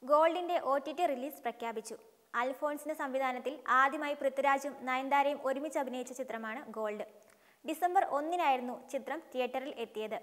ഗോൾഡിന്റെ O T T release പ്രഖ്യാപിച്ചു അൽഫോൺസിന്റെ സംവിധാനത്തിൽ ആദ്യമായി പൃഥ്വിരാജും നയൻതാരയും ഒരുമിച്ച് അഭിനയിച്ച ചിത്രമാണ് ഗോൾഡ് ഡിസംബർ ഒന്നിനായിരുന്നു ചിത്രം തിയേറ്ററിൽ എത്തിയത്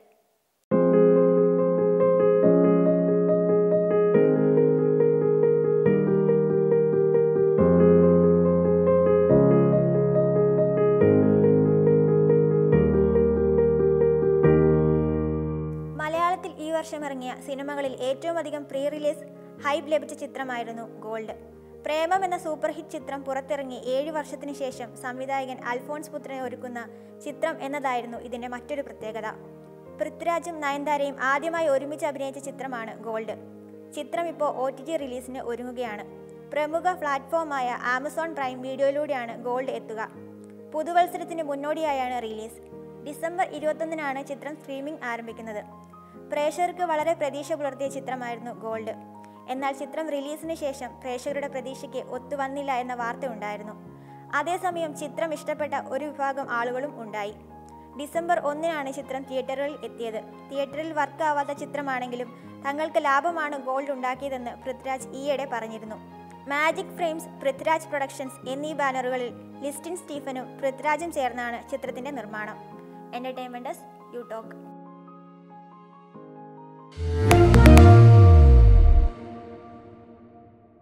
മലയാളത്തിൽ ഈ വർഷം ഇറങ്ങിയ സിനിമകളിൽ ഏറ്റവും അധികം പ്രീ റിലീസ് ഹൈപ്പ് ലഭിച്ച ചിത്രമായിരുന്നു ഗോൾഡ് പ്രേമം എന്ന സൂപ്പർ ഹിറ്റ് ചിത്രം പുറത്തിറങ്ങി ഏഴ് വർഷത്തിനു ശേഷം സംവിധായകൻ അൽഫോൺസ് പുത്രനെ ഒരുക്കുന്ന ചിത്രം എന്നതായിരുന്നു ഇതിന്റെ മറ്റൊരു പ്രത്യേകത പൃഥ്വിരാജും നയൻതാരയും ആദ്യമായി ഒരുമിച്ച് അഭിനയിച്ച ചിത്രമാണ് ഗോൾഡ് ചിത്രം ഇപ്പോൾ ഒ ടി ടി റിലീസിന് ഒരുങ്ങുകയാണ് പ്രമുഖ പ്ലാറ്റ്ഫോമായ ആമസോൺ പ്രൈം വീഡിയോയിലൂടെയാണ് ഗോൾഡ് എത്തുക പുതുവത്സരത്തിന് മുന്നോടിയായാണ് റിലീസ് ഡിസംബർ ഇരുപത്തൊന്നിനാണ് ചിത്രം സ്ട്രീമിംഗ് ആരംഭിക്കുന്നത് പ്രേക്ഷകർക്ക് വളരെ പ്രതീക്ഷ പുലർത്തിയ ചിത്രമായിരുന്നു ഗോൾഡ് എന്നാൽ ചിത്രം റിലീസിന് ശേഷം പ്രേക്ഷകരുടെ പ്രതീക്ഷയ്ക്ക് ഒത്തുവന്നില്ല എന്ന വാർത്തയുണ്ടായിരുന്നു അതേസമയം ചിത്രം ഇഷ്ടപ്പെട്ട ഒരു വിഭാഗം ആളുകളും ഉണ്ടായി ഡിസംബർ ഒന്നിനാണ് ചിത്രം തിയേറ്ററുകളിൽ എത്തിയത് തിയേറ്ററിൽ വർക്ക് ആവാത്ത ചിത്രമാണെങ്കിലും തങ്ങൾക്ക് ലാഭമാണ് ഗോൾഡ് ഉണ്ടാക്കിയതെന്ന് പൃഥ്വിരാജ് ഈയിടെ പറഞ്ഞിരുന്നു മാജിക് ഫ്രെയിംസ് പൃഥ്വിരാജ് പ്രൊഡക്ഷൻസ് എന്നീ ബാനറുകളിൽ ലിസ്റ്റിൻ സ്റ്റീഫനും പൃഥ്വിരാജും ചേർന്നാണ് ചിത്രത്തിന്റെ നിർമ്മാണം എന്റർടൈൻമെന്റ് യു ടോക്ക്